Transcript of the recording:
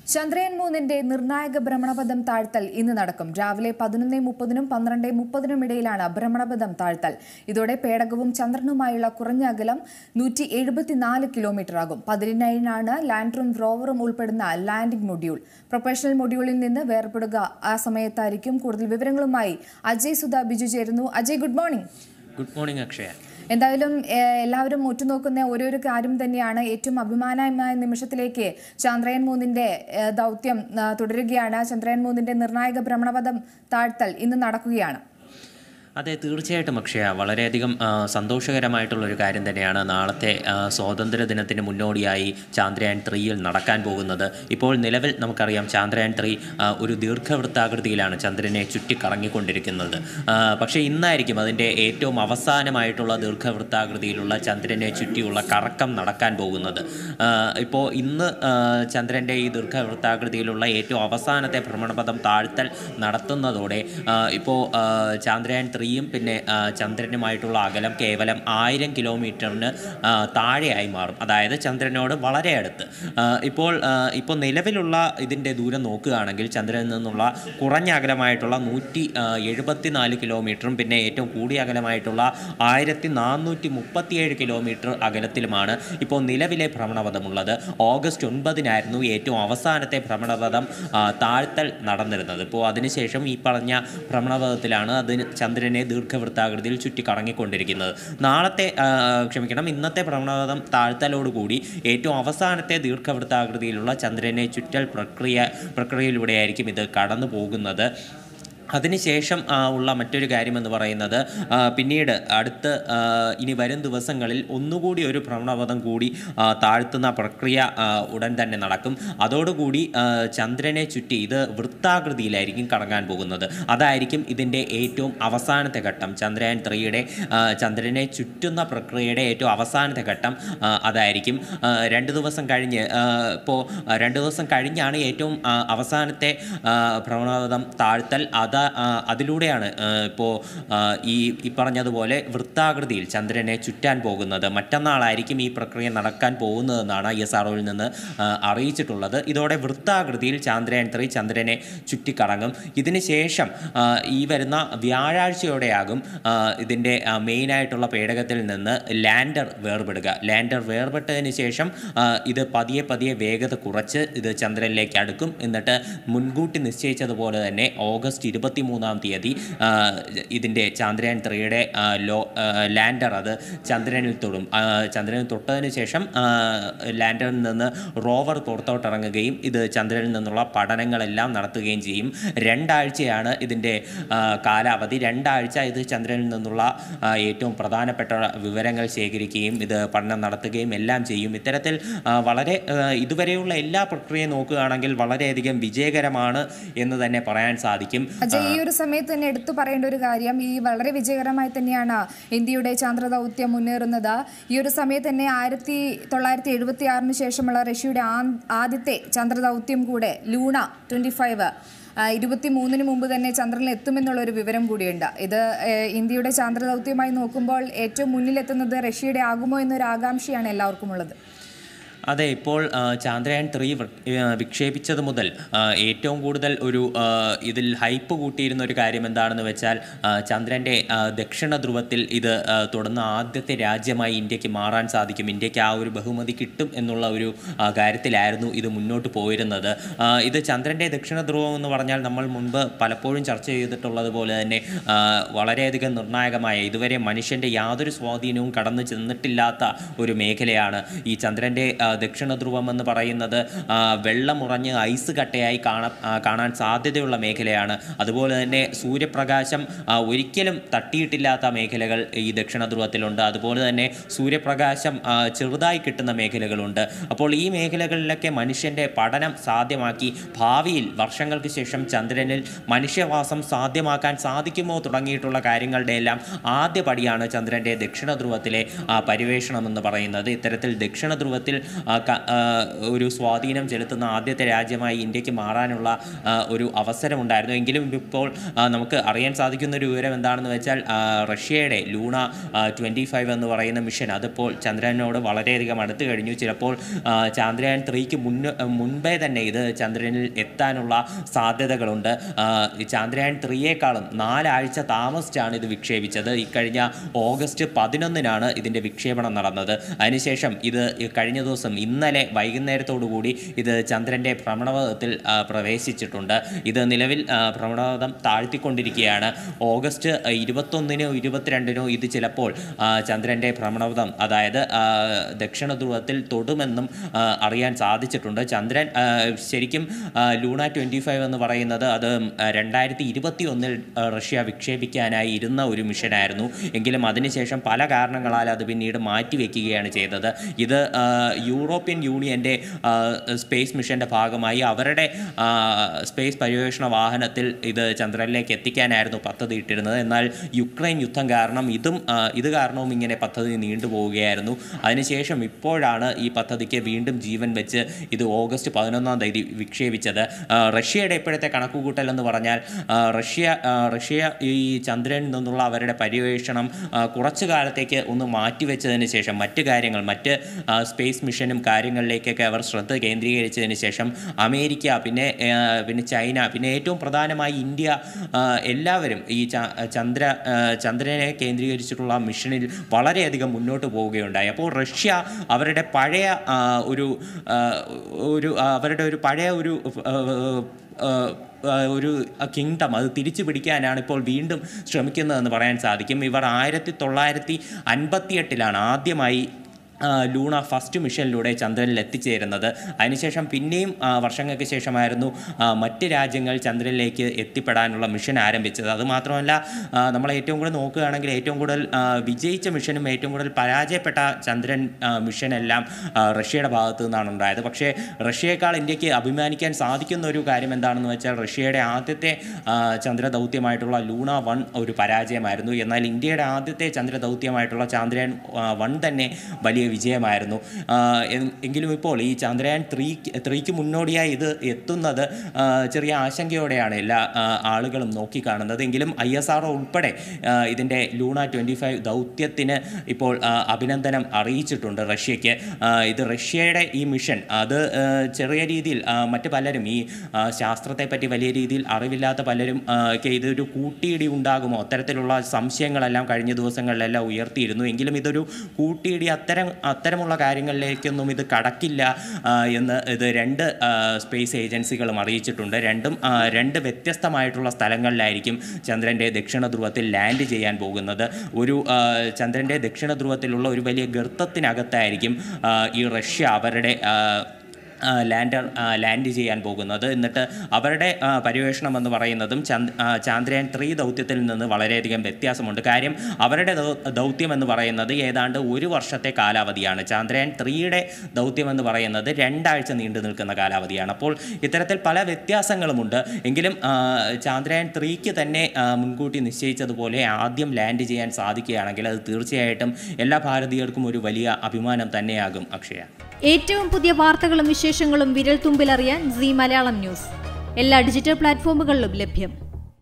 ചന്ദ്രയാൻ മൂന്നിന്റെ നിർണായക ഭ്രമണപഥം താഴ്ത്തൽ ഇന്ന് നടക്കും രാവിലെ പതിനൊന്ന് മുപ്പതിനും പന്ത്രണ്ട് മുപ്പതിനും ഇടയിലാണ് ഭ്രമണപഥം താഴ്ത്തൽ ഇതോടെ പേടകവും ചന്ദ്രനുമായുള്ള കുറഞ്ഞ അകലം നൂറ്റി എഴുപത്തിനാല് കിലോമീറ്റർ ആകും പതിനേഴിനാണ് ലാൻഡറും റോവറും ഉൾപ്പെടുന്ന ലാൻഡിംഗ് മൊഡ്യൂൾ പ്രൊഫഷണൽ മൊഡ്യൂളിൽ നിന്ന് വേർപെടുക ആ സമയത്തായിരിക്കും കൂടുതൽ വിവരങ്ങളുമായി അജയ് സുധ ബിജു ചേരുന്നു Ajay good morning good morning Akshaya എന്തായാലും ഏഹ്, എല്ലാവരും ഉറ്റുനോക്കുന്ന ഓരോരോ കാര്യം തന്നെയാണ് ഏറ്റവും അഭിമാനമായ നിമിഷത്തിലേക്ക് ചന്ദ്രയാൻ മൂന്നിന്റെ ഏഹ്, ദൗത്യം ആ, തുടരുകയാണ് ചന്ദ്രയാൻ മൂന്നിന്റെ നിർണായക ഭ്രമണപഥം താഴ്ത്തൽ ഇന്ന് നടക്കുകയാണ് അതെ തീർച്ചയായിട്ടും അക്ഷയ വളരെയധികം ആ, സന്തോഷകരമായിട്ടുള്ള ഒരു കാര്യം തന്നെയാണ് നാളത്തെ ആ, സ്വാതന്ത്ര്യ ദിനത്തിന് മുന്നോടിയായി ചാന്ദ്രയാൻ ത്രീയിൽ നടക്കാൻ പോകുന്നത് ഇപ്പോൾ നിലവിൽ നമുക്കറിയാം ചാന്ദ്രയാൻ ത്രീ ആ, ഒരു ദീർഘവൃത്താകൃതിയിലാണ് ചന്ദ്രനെ ചുറ്റിക്കറങ്ങിക്കൊണ്ടിരിക്കുന്നത് ആ, പക്ഷേ ഇന്നായിരിക്കും അതിൻ്റെ ഏറ്റവും അവസാനമായിട്ടുള്ള ദീർഘവൃത്താകൃതിയിലുള്ള ചന്ദ്രനെ ചുറ്റിയുള്ള കറക്കം നടക്കാൻ പോകുന്നത് ആ, ഇപ്പോൾ ഇന്ന് ആ, ചന്ദ്രൻ്റെ ഈ ദീർഘവൃത്താകൃതിയിലുള്ള ഏറ്റവും അവസാനത്തെ ഭ്രമണപഥം താഴ്ത്തൽ നടത്തുന്നതോടെ ആ, ഇപ്പോൾ ആ, ചാന്ദ്രയാൻ ത്രീയും പിന്നെ ആ, ചന്ദ്രനുമായിട്ടുള്ള അകലം കേവലം ആയിരം കിലോമീറ്ററിന് ആ, താഴെയായി മാറും അതായത് ചന്ദ്രനോട് വളരെ അടുത്ത് ആ, ഇപ്പോൾ ആ, ഇപ്പോൾ നിലവിലുള്ള ഇതിൻ്റെ ദൂരം നോക്കുകയാണെങ്കിൽ ചന്ദ്രനിൽ നിന്നുള്ള കുറഞ്ഞ അകലമായിട്ടുള്ള നൂറ്റി എഴുപത്തിനാല് കിലോമീറ്ററും പിന്നെ ഏറ്റവും കൂടിയ അകലമായിട്ടുള്ള ആയിരത്തി നാനൂറ്റി മുപ്പത്തിയേഴ് കിലോമീറ്റർ അകലത്തിലുമാണ് ഇപ്പോൾ നിലവിലെ ഭ്രമണപഥമുള്ളത് ഓഗസ്റ്റ് ഒൻപതിനായിരുന്നു ഏറ്റവും അവസാനത്തെ ഭ്രമണപഥം ആ, താഴ്ത്തൽ നടന്നിരുന്നത് ഇപ്പോൾ അതിനുശേഷം ഈ പറഞ്ഞ ഭ്രമണപഥത്തിലാണ് അതിന് ചന്ദ്രനെ ദീർഘവൃത്താകൃതിയിൽ ചുറ്റി കറങ്ങിക്കൊണ്ടിരിക്കുന്നത് നാളത്തെ ആ, ക്ഷമിക്കണം ഇന്നത്തെ ഭ്രമണപഥം താഴ്ത്തലോടുകൂടി ഏറ്റവും അവസാനത്തെ ദീർഘവൃത്താകൃതിയിലുള്ള ചന്ദ്രനെ ചുറ്റൽ പ്രക്രിയ പ്രക്രിയയിലൂടെയായിരിക്കും ഇത് കടന്നു പോകുന്നത് അതിനുശേഷം ആ, ഉള്ള മറ്റൊരു കാര്യമെന്ന് പറയുന്നത് ആ, പിന്നീട് അടുത്ത് ആ, ഇനി വരും ദിവസങ്ങളിൽ ഒന്നുകൂടി ഒരു ഭ്രമണപഥം കൂടി ആ, താഴ്ത്തുന്ന പ്രക്രിയ ആ, ഉടൻ തന്നെ നടക്കും അതോടുകൂടി ആ, ചന്ദ്രനെ ചുറ്റി ഇത് വൃത്താകൃതിയിലായിരിക്കും കറങ്ങാൻ പോകുന്നത് അതായിരിക്കും ഇതിൻ്റെ ഏറ്റവും അവസാനത്തെ ഘട്ടം ചന്ദ്രയാൻ ത്രീയുടെ ആ, ചന്ദ്രനെ ചുറ്റുന്ന പ്രക്രിയയുടെ ഏറ്റവും അവസാനത്തെ ഘട്ടം ആ, അതായിരിക്കും ആ, രണ്ട് ദിവസം കഴിഞ്ഞ് ഇപ്പോൾ രണ്ട് ദിവസം കഴിഞ്ഞാണ് ഏറ്റവും ആ, അവസാനത്തെ ആ, ഭ്രമണപഥം താഴ്ത്തൽ അത് ആ, അതിലൂടെയാണ് ഇപ്പോൾ ഈ ഈ പറഞ്ഞതുപോലെ വൃത്താകൃതിയിൽ ചന്ദ്രനെ ചുറ്റാൻ പോകുന്നത് മറ്റന്നാളായിരിക്കും ഈ പ്രക്രിയ നടക്കാൻ പോകുന്നതെന്നാണ് ഐ എസ് ആർഒയിൽ നിന്ന് ആ, അറിയിച്ചിട്ടുള്ളത് ഇതോടെ വൃത്താകൃതിയിൽ ചന്ദ്രയാൻ ത്രീ ചന്ദ്രനെ ചുറ്റിക്കറങ്ങും ഇതിന് ശേഷം ആ, ഈ വരുന്ന വ്യാഴാഴ്ചയോടെയാകും ആ, ഇതിൻ്റെ മെയിനായിട്ടുള്ള പേടകത്തിൽ നിന്ന് ലാൻഡർ വേർപെടുക ലാൻഡർ വേർപെട്ടതിന് ശേഷം ആ, ഇത് പതിയെ പതിയെ വേഗത കുറച്ച് ഇത് ചന്ദ്രനിലേക്ക് അടുക്കും എന്നിട്ട് മുൻകൂട്ടി നിശ്ചയിച്ചതുപോലെ തന്നെ ഓഗസ്റ്റ് ഇരുപത്തി മൂന്നാം തീയതി ആ, ഇതിൻ്റെ ചന്ദ്രയാൻ ത്രീയുടെ ആ, ലോ ആ, ലാൻഡർ അത് ചന്ദ്രനിൽ തൊടും ആ, ചന്ദ്രനിൽ തൊട്ടതിന് ശേഷം ആ, ലാൻഡറിൽ നിന്ന് റോവർ പുറത്തോട്ടിറങ്ങുകയും ഇത് ചന്ദ്രനിൽ നിന്നുള്ള പഠനങ്ങളെല്ലാം നടത്തുകയും ചെയ്യും രണ്ടാഴ്ചയാണ് ഇതിൻ്റെ ആ, കാലാവധി രണ്ടാഴ്ച ഇത് ചന്ദ്രനിൽ നിന്നുള്ള ആ, ഏറ്റവും പ്രധാനപ്പെട്ട വിവരങ്ങൾ ശേഖരിക്കുകയും ഇത് പഠനം നടത്തുകയും എല്ലാം ചെയ്യും ഇത്തരത്തിൽ ആ, വളരെ ആ, ഇതുവരെയുള്ള എല്ലാ പ്രക്രിയയും നോക്കുകയാണെങ്കിൽ വളരെയധികം വിജയകരമാണ് എന്ന് തന്നെ പറയാൻ സാധിക്കും അജയ് ഈ ഒരു സമയത്ത് തന്നെ എടുത്തു പറയേണ്ട ഒരു കാര്യം ഈ വളരെ വിജയകരമായി തന്നെയാണ് ഇന്ത്യയുടെ ചന്ദ്ര ദൗത്യം മുന്നേറുന്നത് ഈ ഒരു സമയത്ത് തന്നെ ആയിരത്തി തൊള്ളായിരത്തി എഴുപത്തി ആറിന് ശേഷമുള്ള റഷ്യയുടെ ആ- ആദ്യത്തെ ചന്ദ്ര ദൗത്യം കൂടെ ലൂണ ട്വന്റി ഫൈവ് ഇരുപത്തി മൂന്നിന് മുമ്പ് തന്നെ ചന്ദ്രനിൽ എത്തുമെന്നുള്ള ഒരു വിവരം കൂടിയുണ്ട് ഇത് ഏഹ്, ഇന്ത്യയുടെ ചന്ദ്ര ദൗത്യമായി നോക്കുമ്പോൾ ഏറ്റവും മുന്നിലെത്തുന്നത് റഷ്യയുടെ ആകുമോ എന്നൊരു ആകാംക്ഷയാണ് എല്ലാവർക്കും ഉള്ളത് അതെ ഇപ്പോൾ ആ, ചന്ദ്രയാൻ ത്രീ വിക്ഷേപിച്ചത് മുതൽ ആ, ഏറ്റവും കൂടുതൽ ഒരു ആ, ഇതിൽ ഹൈപ്പ് കൂട്ടിയിരുന്ന ഒരു കാര്യം എന്താണെന്ന് വെച്ചാൽ ആ, ചന്ദ്രൻ്റെ ആ, ദക്ഷിണ ധ്രുവത്തിൽ ഇത് ആ, തൊടുന്ന ആദ്യത്തെ രാജ്യമായി ഇന്ത്യക്ക് മാറാൻ സാധിക്കും ഇന്ത്യക്ക് ആ ഒരു ബഹുമതി കിട്ടും എന്നുള്ള ഒരു ആ, കാര്യത്തിലായിരുന്നു ഇത് മുന്നോട്ട് പോയിരുന്നത് ആ, ഇത് ചന്ദ്രൻ്റെ ദക്ഷിണ ധ്രുവം എന്ന് പറഞ്ഞാൽ നമ്മൾ മുൻപ് പലപ്പോഴും ചർച്ച ചെയ്തിട്ടുള്ളത് പോലെ തന്നെ ആ, വളരെയധികം നിർണായകമായ ഇതുവരെ മനുഷ്യൻ്റെ യാതൊരു സ്വാധീനവും കടന്നു ചെന്നിട്ടില്ലാത്ത ഒരു മേഖലയാണ് ഈ ചന്ദ്രൻ്റെ ആ, ദക്ഷിണ ധ്രുവം എന്ന് പറയുന്നത് ആ, വെള്ളമുറഞ്ഞ് ഐസ് കട്ടയായി കാണ ആ, കാണാൻ സാധ്യതയുള്ള മേഖലയാണ് അതുപോലെ തന്നെ സൂര്യപ്രകാശം ആ, ഒരിക്കലും തട്ടിയിട്ടില്ലാത്ത മേഖലകൾ ഈ ദക്ഷിണ ധ്രുവത്തിലുണ്ട് അതുപോലെ തന്നെ സൂര്യപ്രകാശം ആ, ചെറുതായി കിട്ടുന്ന മേഖലകളുണ്ട് അപ്പോൾ ഈ മേഖലകളിലൊക്കെ മനുഷ്യൻ്റെ പഠനം സാധ്യമാക്കി ഭാവിയിൽ വർഷങ്ങൾക്ക് ശേഷം ചന്ദ്രനിൽ മനുഷ്യവാസം സാധ്യമാക്കാൻ സാധിക്കുമോ തുടങ്ങിയിട്ടുള്ള കാര്യങ്ങളുടെ എല്ലാം ആദ്യ പടിയാണ് ചന്ദ്രൻ്റെ ദക്ഷിണ ധ്രുവത്തിലെ ആ, പര്യവേഷണം എന്ന് പറയുന്നത് ഇത്തരത്തിൽ ദക്ഷിണ ധ്രുവത്തിൽ ആ, ക- ആ, ഒരു സ്വാധീനം ചെലുത്തുന്ന ആദ്യത്തെ രാജ്യമായി ഇന്ത്യക്ക് മാറാനുള്ള ആ, ഒരു അവസരമുണ്ടായിരുന്നു എങ്കിലും ഇപ്പോൾ ആ, നമുക്ക് അറിയാൻ സാധിക്കുന്ന ഒരു വിവരം എന്താണെന്ന് വെച്ചാൽ ആ, റഷ്യയുടെ ലൂണ ട്വൻറ്റി ഫൈവ് എന്ന് പറയുന്ന മിഷൻ അതിപ്പോൾ ചന്ദ്രനോട് വളരെയധികം അടുത്ത് കഴിഞ്ഞു ചിലപ്പോൾ ആ, ചന്ദ്രയാൻ ത്രീക്ക് മുന്ന് മുൻപേ തന്നെ ഇത് ചന്ദ്രനിൽ എത്താനുള്ള സാധ്യതകളുണ്ട് ആ, ഈ ചന്ദ്രയാൻ ത്രീയേക്കാളും നാലാഴ്ച താമസിച്ചാണ് ഇത് വിക്ഷേപിച്ചത് ഇക്കഴിഞ്ഞ ഓഗസ്റ്റ് പതിനൊന്നിനാണ് ഇതിൻ്റെ വിക്ഷേപണം നടന്നത് അതിനുശേഷം ഇത് ഈ കഴിഞ്ഞ ദിവസം ഇന്നലെ വൈകുന്നേരത്തോടുകൂടി ഇത് ചന്ദ്രൻ്റെ ഭ്രമണപഥത്തിൽ ആ, പ്രവേശിച്ചിട്ടുണ്ട് ഇത് നിലവിൽ ആ, ഭ്രമണപഥം താഴ്ത്തിക്കൊണ്ടിരിക്കുകയാണ് ഓഗസ്റ്റ് ആ, ഇരുപത്തൊന്നിനോ ഇരുപത്തിരണ്ടിനോ ഇത് ചിലപ്പോൾ ആ, ചന്ദ്രൻ്റെ ഭ്രമണപഥം അതായത് ആ, ദക്ഷിണ ധ്രുവത്തിൽ തൊടുമെന്നും ആ, അറിയാൻ സാധിച്ചിട്ടുണ്ട് ചന്ദ്രൻ ആ, ശരിക്കും ആ, ലൂണ ട്വൻറ്റി ഫൈവ് എന്ന് പറയുന്നത് അത് രണ്ടായിരത്തി ഇരുപത്തി ഒന്നിൽ റഷ്യ വിക്ഷേപിക്കാനായി ഇരുന്ന ഒരു മിഷനായിരുന്നു എങ്കിലും അതിനുശേഷം പല കാരണങ്ങളാൽ അത് പിന്നീട് മാറ്റിവെക്കുകയാണ് ചെയ്തത് ഇത് ആ, യൂറോപ്യൻ യൂണിയൻ്റെ ആ, സ്പേസ് മിഷൻ്റെ ഭാഗമായി അവരുടെ ആ, സ്പേസ് പര്യവേഷണ വാഹനത്തിൽ ഇത് ചന്ദ്രനിലേക്ക് എത്തിക്കാനായിരുന്നു പദ്ധതി ഇട്ടിരുന്നത് എന്നാൽ യുക്രൈൻ യുദ്ധം കാരണം ഇതും ആ, ഇത് കാരണവും ഇങ്ങനെ പദ്ധതി നീണ്ടുപോവുകയായിരുന്നു അതിനുശേഷം ഇപ്പോഴാണ് ഈ പദ്ധതിക്ക് വീണ്ടും ജീവൻ വെച്ച് ഇത് ഓഗസ്റ്റ് പതിനൊന്നാം തീയതി വിക്ഷേപിച്ചത് ആ, റഷ്യയുടെ ഇപ്പോഴത്തെ കണക്കുകൂട്ടൽ എന്ന് പറഞ്ഞാൽ ആ, റഷ്യ ആ, റഷ്യ ഈ ചന്ദ്രനിൽ നിന്നുള്ള അവരുടെ പര്യവേഷണം ആ, കുറച്ചു കാലത്തേക്ക് ഒന്ന് മാറ്റിവെച്ചതിന് ശേഷം മറ്റ് കാര്യങ്ങൾ മറ്റ് ആ, സ്പേസ് മിഷനും കാര്യങ്ങളിലേക്കൊക്കെ അവർ ശ്രദ്ധ കേന്ദ്രീകരിച്ചതിന് ശേഷം അമേരിക്ക പിന്നെ ആ, പിന്നെ ചൈന പിന്നെ ഏറ്റവും പ്രധാനമായി ഇന്ത്യ ആ, എല്ലാവരും ഈ ച- ചന്ദ്ര ആ, ചന്ദ്രനെ കേന്ദ്രീകരിച്ചിട്ടുള്ള മിഷനിൽ വളരെയധികം മുന്നോട്ട് പോവുകയുണ്ടായി അപ്പോൾ റഷ്യ അവരുടെ പഴയ ആ, ഒരു ആ, ഒരു ആ, അവരുടെ ഒരു പഴയ ഒരു ആ, ആ, ആ, ഒരു കിങ്ഡം അത് തിരിച്ചു പിടിക്കാനാണ് ഇപ്പോൾ വീണ്ടും ശ്രമിക്കുന്നതെന്ന് പറയാൻ സാധിക്കും ഇവർ ആയിരത്തി തൊള്ളായിരത്തി അൻപത്തിയെട്ടിലാണ് ആദ്യമായി ആ, ലൂണ ഫസ്റ്റ് മിഷനിലൂടെ ചന്ദ്രനിൽ എത്തിച്ചേരുന്നത് അതിനുശേഷം പിന്നെയും ആ, വർഷങ്ങൾക്ക് ശേഷമായിരുന്നു ആ, മറ്റ് രാജ്യങ്ങൾ ചന്ദ്രനിലേക്ക് എത്തിപ്പെടാനുള്ള മിഷൻ ആരംഭിച്ചത് അതുമാത്രമല്ല ആ, നമ്മൾ ഏറ്റവും കൂടുതൽ നോക്കുകയാണെങ്കിൽ ഏറ്റവും കൂടുതൽ ആ, വിജയിച്ച മിഷനും ഏറ്റവും കൂടുതൽ പരാജയപ്പെട്ട ചന്ദ്രൻ ആ, മിഷനെല്ലാം ആ, റഷ്യയുടെ ഭാഗത്തു നിന്നാണ് ഉണ്ടായത് പക്ഷേ റഷ്യയേക്കാൾ ഇന്ത്യക്ക് അഭിമാനിക്കാൻ സാധിക്കുന്ന ഒരു കാര്യം എന്താണെന്ന് വെച്ചാൽ റഷ്യയുടെ ആദ്യത്തെ ആ, ചന്ദ്രദൗത്യമായിട്ടുള്ള ലൂണ വൺ ഒരു പരാജയമായിരുന്നു എന്നാൽ ഇന്ത്യയുടെ ആദ്യത്തെ ചന്ദ്രദൗത്യമായിട്ടുള്ള ചന്ദ്രയാൻ ആ, വൺ തന്നെ വലിയ വിജയമായിരുന്നു ആ, എ- എങ്കിലും ഇപ്പോൾ ഈ ചന്ദ്രയാൻ ത്രീ ത്രീക്ക് മുന്നോടിയായി ഇത് എത്തുന്നത് ആ, ചെറിയ ആശങ്കയോടെയാണ് എല്ലാ ആ, ആളുകളും നോക്കിക്കാണുന്നത് എങ്കിലും ഐ എസ് ആർ ഉൾപ്പെടെ ആ, ഇതിൻ്റെ ലൂണ ട്വൻറ്റി ഫൈവ് ദൗത്യത്തിന് ഇപ്പോൾ ആ, അഭിനന്ദനം അറിയിച്ചിട്ടുണ്ട് റഷ്യയ്ക്ക് ആ, ഇത് റഷ്യയുടെ ഈ മിഷൻ അത് ആ, ചെറിയ രീതിയിൽ ആ, മറ്റ് പലരും ഈ ആ, ശാസ്ത്രത്തെ പറ്റി വലിയ രീതിയിൽ അറിവില്ലാത്ത പലരും ആ, ഒക്കെ ഇതൊരു കൂട്ടിയിടി ഉണ്ടാകുമോ അത്തരത്തിലുള്ള സംശയങ്ങളെല്ലാം കഴിഞ്ഞ ദിവസങ്ങളിലെല്ലാം ഉയർത്തിയിരുന്നു എങ്കിലും ഇതൊരു കൂട്ടിയിടി അത്തരം അത്തരമുള്ള കാര്യങ്ങളിലേക്കൊന്നും ഇത് കടക്കില്ല ആ, എന്ന് ഇത് രണ്ട് ആ, സ്പേസ് ഏജൻസികളും അറിയിച്ചിട്ടുണ്ട് രണ്ടും ആ, രണ്ട് വ്യത്യസ്തമായിട്ടുള്ള സ്ഥലങ്ങളിലായിരിക്കും ചന്ദ്രൻ്റെ ദക്ഷിണ ധ്രുവത്തിൽ ലാൻഡ് ചെയ്യാൻ പോകുന്നത് ഒരു ആ, ചന്ദ്രൻ്റെ ദക്ഷിണ ധ്രുവത്തിലുള്ള ഒരു വലിയ ഗർത്തത്തിനകത്തായിരിക്കും ആ, ഈ റഷ്യ അവരുടെ ആ, ആ, ലാൻഡർ ആ, ലാൻഡ് ചെയ്യാൻ പോകുന്നത് എന്നിട്ട് അവരുടെ ആ, പര്യവേഷണം എന്ന് പറയുന്നതും ചന്ദ് ആ, ചാന്ദ്രയാൻ ത്രീ ദൗത്യത്തിൽ നിന്ന് വളരെയധികം വ്യത്യാസമുണ്ട് കാര്യം അവരുടെ ദൗ- ദൗത്യം എന്ന് പറയുന്നത് ഏതാണ്ട് ഒരു വർഷത്തെ കാലാവധിയാണ് ചാന്ദ്രയാൻ ത്രീയുടെ ദൗത്യം എന്ന് പറയുന്നത് രണ്ടാഴ്ച നീണ്ടു നിൽക്കുന്ന കാലാവധിയാണ് അപ്പോൾ ഇത്തരത്തിൽ പല വ്യത്യാസങ്ങളുമുണ്ട് എങ്കിലും ആ, ചാന്ദ്രയാൻ ത്രീക്ക് തന്നെ ആ, മുൻകൂട്ടി നിശ്ചയിച്ചതുപോലെ ആദ്യം ലാൻഡ് ചെയ്യാൻ സാധിക്കുകയാണെങ്കിൽ അത് തീർച്ചയായിട്ടും എല്ലാ ഭാരതീയർക്കും ഒരു വലിയ അഭിമാനം തന്നെയാകും അക്ഷയ ഏറ്റവും പുതിയ വാർത്തകളും വിശേഷങ്ങളും വിരൽ തുമ്പിലറിയാൻ സി മലയാളം ന്യൂസ് എല്ലാ ഡിജിറ്റൽ പ്ലാറ്റ്ഫോമുകളിലും ലഭ്യം